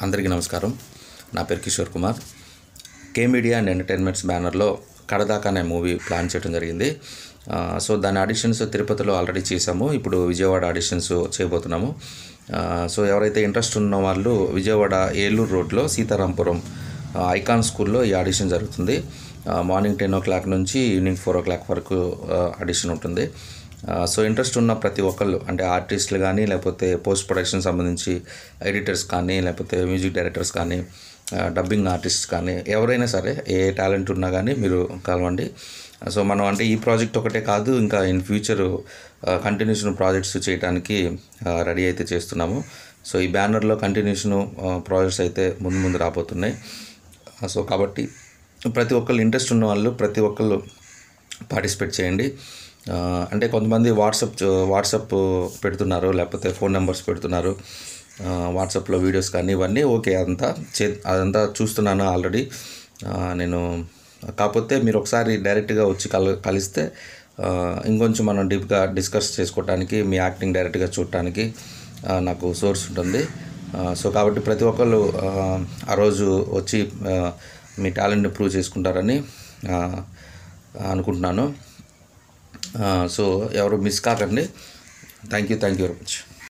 అందరికీ నమస్కారం నా పేరు Kishore Kumar K media and entertainments బ్యానర్లో కడదాకా అనే మూవీ ప్లాన్ చేయడం జరిగింది ఆ, సో దాని ఆడిషన్స్ తిరుపతిలో ఆల్రెడీ చేశాము ఇప్పుడు విజయవాడ ఆడిషన్స్ చేయబోతున్నాము ఆ, సో ఎవరైతే ఇంట్రెస్ట్ ఉన్న వాళ్ళు విజయవాడ ఏలూరు రోడ్లో సీతారాంపురం ఆ, ఐకాన్ స్కూల్లో ఈ ఆడిషన్ జరుగుతుంది ఆ, మార్నింగ్ టెన్ ఓ క్లాక్ నుంచి ఈవినింగ్ ఫోర్ ఓ క్లాక్ వరకు ఆ, ఆడిషన్ ఉంటుంది ఆ, సో ఇంట్రెస్ట్ ఉన్న ప్రతి ఒక్కళ్ళు అంటే ఆర్టిస్టులు కానీ లేకపోతే పోస్ట్ ప్రొడక్షన్ సంబంధించి ఎడిటర్స్ కానీ లేకపోతే మ్యూజిక్ డైరెక్టర్స్ కానీ ఆ, డబ్బింగ్ ఆర్టిస్ట్ కానీ ఎవరైనా సరే ఏ టాలెంట్ ఉన్నా కానీ మీరు కలవండి సో మనం అంటే ఈ ప్రాజెక్ట్ ఒకటే కాదు ఇంకా ఇన్ ఫ్యూచర్ కంటిన్యూషన్ ప్రాజెక్ట్స్ చేయడానికి రెడీ అయితే చేస్తున్నాము సో ఈ బ్యానర్లో కంటిన్యూషన్ ప్రాజెక్ట్స్ అయితే ముందు ముందు రాబోతున్నాయి సో కాబట్టి ప్రతి ఒక్కళ్ళు ఇంట్రెస్ట్ ఉన్న వాళ్ళు ప్రతి ఒక్కళ్ళు పార్టిసిపేట్ చేయండి ఆ, అంటే కొంతమంది వాట్సాప్ చూ- వాట్సాప్ పెడుతున్నారు లేకపోతే ఫోన్ నెంబర్స్ పెడుతున్నారు ఆ, వాట్సాప్లో వీడియోస్ కానీ ఇవన్నీ ఓకే అదంతా చే అదంతా చూస్తున్నాను ఆల్రెడీ ఆ, నేను కాకపోతే మీరు ఒకసారి డైరెక్ట్గా వచ్చి కల కలిస్తే ఆ, ఇంకొంచెం మనం డీప్గా డిస్కస్ చేసుకోవటానికి మీ యాక్టింగ్ డైరెక్ట్గా చూడటానికి ఆ, నాకు సోర్స్ ఉంటుంది ఆ, సో కాబట్టి ప్రతి ఒక్కళ్ళు ఆ, ఆ రోజు వచ్చి ఆ, మీ టాలెంట్ని ప్రూవ్ చేసుకుంటారని ఆ, అనుకుంటున్నాను ఆ, సో ఎవరు మిస్ కాకండి thank you thank you very much